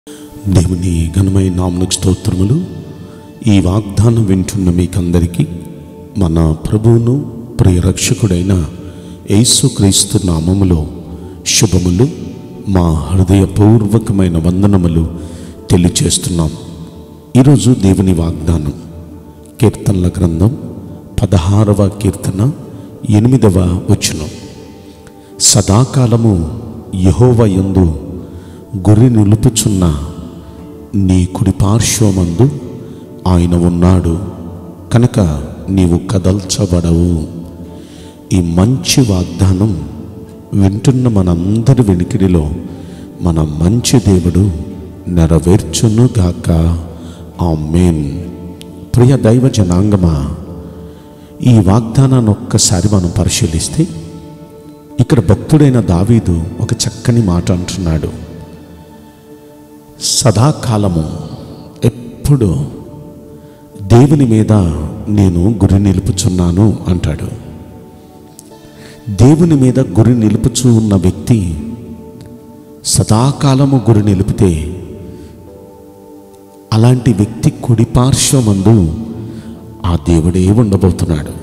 దేవుని ఘనమైన నామనికి స్తోత్రములు ఈ వాగ్దానం వింటున్న మీకందరికీ మన ప్రభువును ప్రియరక్షకుడైన యేసుక్రీస్తు నామములో శుభములు మా హృదయపూర్వకమైన వందనములు తెలియచేస్తున్నాం ఈరోజు దేవుని వాగ్దానం కీర్తనల గ్రంథం పదహారవ కీర్తన ఎనిమిదవ వచనం సదాకాలము యహోవ యందు గురి నిలుపుచున్న నీ కుడి పార్శ్వమందు ఆయన ఉన్నాడు కనుక నీవు కదల్చబడవు ఈ మంచి వాగ్దానం వింటున్న మనందరి వెనికిడిలో మన మంచి దేవుడు నెరవేర్చును గాక ఆమేన్ ప్రియ దైవ జనాంగమా ఈ వాగ్దానాన్ని ఒక్కసారి మనం పరిశీలిస్తే ఇక్కడ భక్తుడైన దావీదు ఒక చక్కని మాట అంటున్నాడు సదాకాలము ఎప్పుడు దేవుని మీద నేను గురి నిలుపుచున్నాను అంటాడు దేవుని మీద గురి నిలుపుచూ ఉన్న వ్యక్తి సదాకాలము గురి నిలిపితే అలాంటి వ్యక్తి కుడి పార్శ్వమందు ఆ దేవుడే ఉండబోతున్నాడు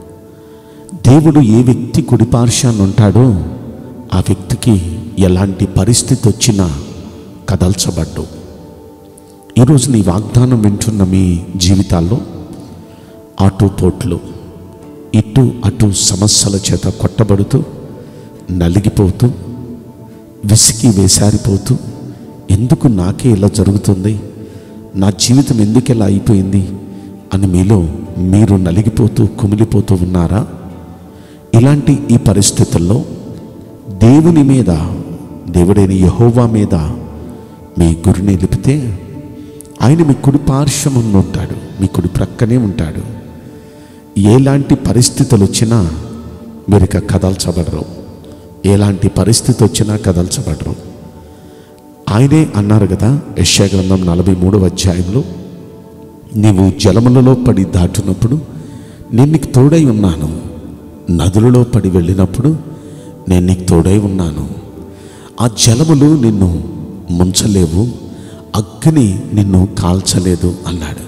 దేవుడు ఏ వ్యక్తి కుడిపార్శాన్ని ఉంటాడో ఆ వ్యక్తికి ఎలాంటి పరిస్థితి వచ్చినా కదల్చబడ్డు ఈరోజు నీ వాగ్దానం వింటున్న మీ జీవితాల్లో ఆటుపోట్లు ఇటు అటు సమస్యల చేత కొట్టబడుతూ నలిగిపోతూ విసికి వేసారిపోతూ ఎందుకు నాకే ఇలా జరుగుతుంది నా జీవితం ఎందుకు ఇలా అయిపోయింది అని మీలో మీరు నలిగిపోతూ కుమిలిపోతూ ఉన్నారా ఇలాంటి ఈ పరిస్థితుల్లో దేవుని మీద దేవుడైన యహోవా మీద మీ గురి నిలిపితే ఆయన మీ కుడి పార్శ్వమున ఉంటాడు మీ కుడి ప్రక్కనే ఉంటాడు ఎలాంటి పరిస్థితులు వచ్చినా మీరు ఇక కదల్చబడరు ఎలాంటి పరిస్థితి వచ్చినా కదల్చబడరు ఆయనే అన్నారు కదా యశ్యా గ్రంథం నలభై మూడవ అధ్యాయంలో నీవు జలములలో పడి దాటినప్పుడు నేను నీకు తోడై ఉన్నాను నదులలో పడి వెళ్ళినప్పుడు నేను నీకు తోడై ఉన్నాను ఆ జలములు నిన్ను ముంచలేవు అగ్ని నిన్ను కాల్చలేదు అన్నాడు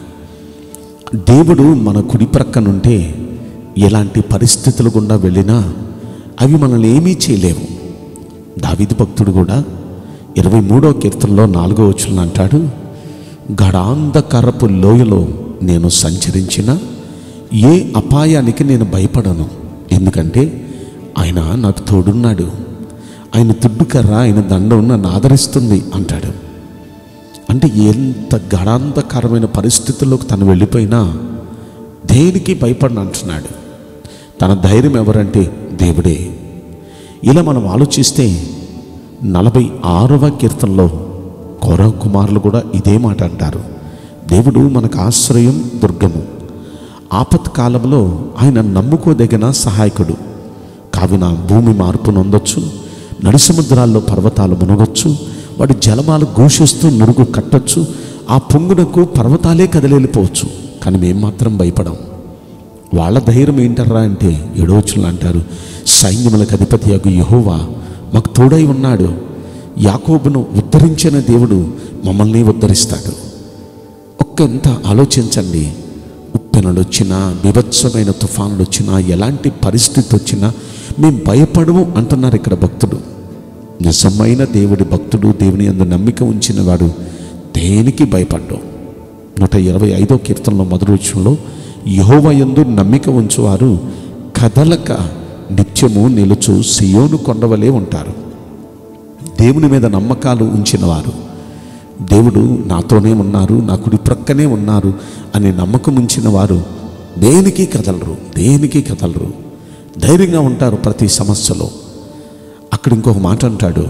దేవుడు మన కుడి ప్రక్కనుంటే ఎలాంటి పరిస్థితులు గుండా వెళ్ళినా అవి మనల్ని ఏమీ చేయలేవు దావిది భక్తుడు కూడా ఇరవై మూడో కీర్తనలో నాలుగో వచనం అంటాడు గడాంధకరపు లోయలో నేను సంచరించిన ఏ అపాయానికి నేను భయపడను ఎందుకంటే ఆయన నాకు తోడున్నాడు ఆయన తుడ్డుకర్ర ఆయన దండం నన్ను ఆదరిస్తుంది అంటాడు అంటే ఎంత గడాంధకరమైన పరిస్థితుల్లోకి తను వెళ్ళిపోయినా దేనికి భయపడను అంటున్నాడు తన ధైర్యం ఎవరంటే దేవుడే ఇలా మనం ఆలోచిస్తే నలభై ఆరవ కీర్తనలో కౌరవ కుమారులు కూడా ఇదే మాట అంటారు దేవుడు మనకు ఆశ్రయం దుర్గము ఆపత్కాలంలో ఆయన నమ్ముకోదగిన సహాయకుడు కావిన భూమి మార్పు నొందొచ్చు నడిసముద్రాల్లో పర్వతాలు మునగొచ్చు వాడి జలమాలు ఘోషిస్తూ నురుగు కట్టొచ్చు ఆ పొంగునకు పర్వతాలే కదిలేలిపోవచ్చు కానీ మేం మాత్రం భయపడం వాళ్ళ ధైర్యం ఏంటర్రా అంటే ఎడోచులు అంటారు సైన్యములకు అధిపతి యొక్క యహోవా మాకు తోడై ఉన్నాడు యాకోబును ఉద్ధరించిన దేవుడు మమ్మల్ని ఉద్ధరిస్తాడు ఒక్క ఎంత ఆలోచించండి ఉప్పెనలు వచ్చినా బీభత్సమైన తుఫానులు వచ్చినా ఎలాంటి పరిస్థితి వచ్చినా మేము భయపడము అంటున్నారు ఇక్కడ భక్తుడు నిజమైన దేవుడి భక్తుడు దేవుని అందు నమ్మిక ఉంచిన వాడు దేనికి భయపడ్డావు నూట ఇరవై ఐదో కీర్తనలో మొదటి విషయంలో యహోవ యందు నమ్మిక ఉంచువారు కదలక నిత్యము నిలుచు సియోను కొండవలే ఉంటారు దేవుని మీద నమ్మకాలు ఉంచినవారు దేవుడు నాతోనే ఉన్నారు నా కుడి ప్రక్కనే ఉన్నారు అనే నమ్మకం ఉంచిన వారు దేనికి కదలరు దేనికి కదలరు ధైర్యంగా ఉంటారు ప్రతి సమస్యలో అక్కడ ఇంకొక మాట అంటాడు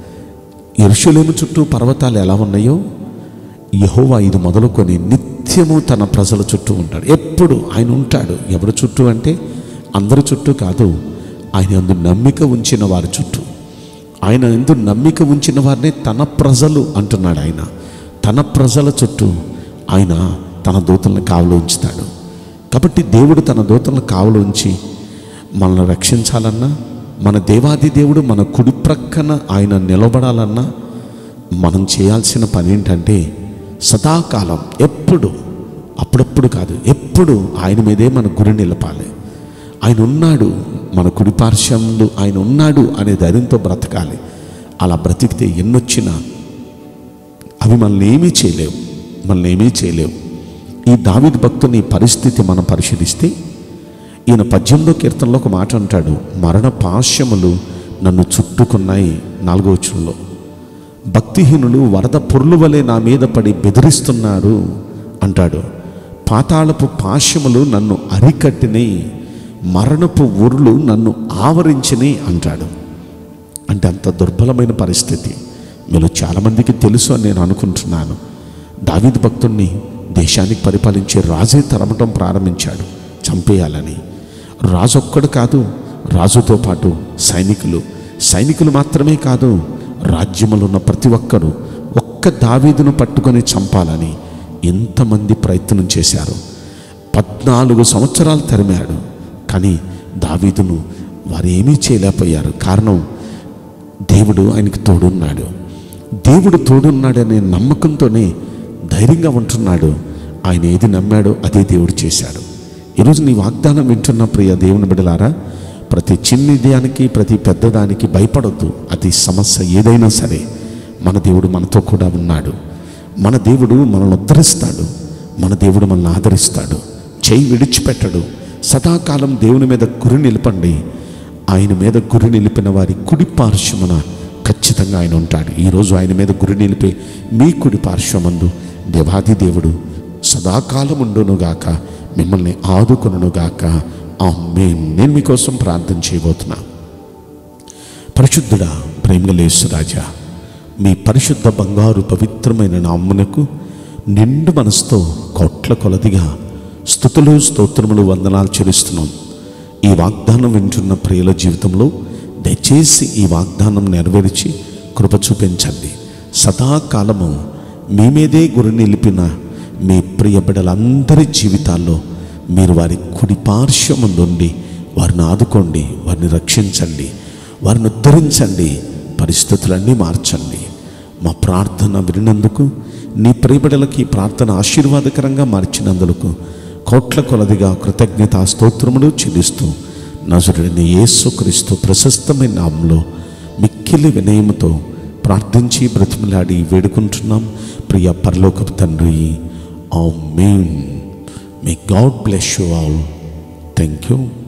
ఎరుషులేము చుట్టూ పర్వతాలు ఎలా ఉన్నాయో యహోవా ఇది మొదలుకొని నిత్యము తన ప్రజల చుట్టూ ఉంటాడు ఎప్పుడు ఆయన ఉంటాడు ఎవరి చుట్టూ అంటే అందరి చుట్టూ కాదు ఆయన ఎందు నమ్మిక ఉంచిన వారి చుట్టూ ఆయన ఎందు నమ్మిక ఉంచిన వారినే తన ప్రజలు అంటున్నాడు ఆయన తన ప్రజల చుట్టూ ఆయన తన దూతలను కావలు ఉంచుతాడు కాబట్టి దేవుడు తన దూతలను కావలు ఉంచి మనల్ని రక్షించాలన్నా మన దేవాది దేవుడు మన కుడి ప్రక్కన ఆయన నిలబడాలన్నా మనం చేయాల్సిన పని ఏంటంటే సదాకాలం ఎప్పుడు అప్పుడప్పుడు కాదు ఎప్పుడు ఆయన మీదే మన గురి నిలపాలి ఆయన ఉన్నాడు మన కుడి పార్శ్వంలో ఆయన ఉన్నాడు అనే ధైర్యంతో బ్రతకాలి అలా బ్రతికితే ఎన్నొచ్చినా అవి మనల్ని ఏమీ చేయలేవు మనల్ని ఏమీ చేయలేవు ఈ దావిద్ భక్తుని పరిస్థితి మనం పరిశీలిస్తే ఈయన పద్యంలో కీర్తనలో ఒక మాట అంటాడు మరణ పాశ్యములు నన్ను చుట్టుకున్నాయి నాలుగో వచనంలో భక్తిహీనులు వరద పొర్లు వలె నా మీద పడి బెదిరిస్తున్నారు అంటాడు పాతాళపు పాశ్యములు నన్ను అరికట్టినాయి మరణపు ఊర్లు నన్ను ఆవరించినాయి అంటాడు అంటే అంత దుర్బలమైన పరిస్థితి మీలో చాలామందికి తెలుసు అని నేను అనుకుంటున్నాను దావీద్ భక్తుణ్ణి దేశానికి పరిపాలించే రాజే తరమటం ప్రారంభించాడు చంపేయాలని రాజు ఒక్కడు కాదు రాజుతో పాటు సైనికులు సైనికులు మాత్రమే కాదు రాజ్యములో ఉన్న ప్రతి ఒక్కరు ఒక్క దావీదును పట్టుకొని చంపాలని ఎంతమంది ప్రయత్నం చేశారు పద్నాలుగు సంవత్సరాలు తరిమాడు కానీ దావీదును వారు ఏమీ చేయలేకపోయారు కారణం దేవుడు ఆయనకు తోడున్నాడు దేవుడు తోడున్నాడనే నమ్మకంతోనే ధైర్యంగా ఉంటున్నాడు ఆయన ఏది నమ్మాడో అదే దేవుడు చేశాడు ఈరోజు నీ వాగ్దానం వింటున్న ప్రియ దేవుని బిడలారా ప్రతి చిన్ని దానికి ప్రతి పెద్దదానికి భయపడొద్దు అది సమస్య ఏదైనా సరే మన దేవుడు మనతో కూడా ఉన్నాడు మన దేవుడు మనల్ని ఉద్ధరిస్తాడు మన దేవుడు మనల్ని ఆదరిస్తాడు చేయి విడిచిపెట్టడు సదాకాలం దేవుని మీద గురి నిలపండి ఆయన మీద గురి నిలిపిన వారి కుడి పార్శ్వమున ఖచ్చితంగా ఆయన ఉంటాడు ఈరోజు ఆయన మీద గురి నిలిపే మీ కుడి పార్శ్వమందు దేవాది దేవుడు సదాకాలం ఉండునుగాక మిమ్మల్ని ఆదుకొనుగాక ఆ నేను మీకోసం ప్రార్థన చేయబోతున్నా పరిశుద్ధుడా ప్రేమలేసు రాజా మీ పరిశుద్ధ బంగారు పవిత్రమైన నామ్మునకు నిండు మనసుతో కోట్ల కొలదిగా స్థుతులు స్తోత్రములు వందనాలు చెల్లిస్తున్నాం ఈ వాగ్దానం వింటున్న ప్రియుల జీవితంలో దయచేసి ఈ వాగ్దానం నెరవేర్చి కృప చూపించండి సదాకాలము మీ మీదే గురి నిలిపిన మీ ప్రియ బిడ్డలందరి జీవితాల్లో మీరు వారి కుడి పార్శ్వముందుండి వారిని ఆదుకోండి వారిని రక్షించండి వారిని ఉద్ధరించండి పరిస్థితులన్నీ మార్చండి మా ప్రార్థన వినినందుకు నీ ప్రియబిడలకి ఈ ప్రార్థన ఆశీర్వాదకరంగా మార్చినందుకు కోట్ల కొలదిగా కృతజ్ఞత స్తోత్రములు చెల్లిస్తూ నజరుడిని యేసుక్రీస్తు ప్రశస్తమైన నామంలో మిక్కిలి వినయముతో ప్రార్థించి బ్రతిమలాడి వేడుకుంటున్నాం ప్రియ పరలోకపు తండ్రి amen may God bless you all thank you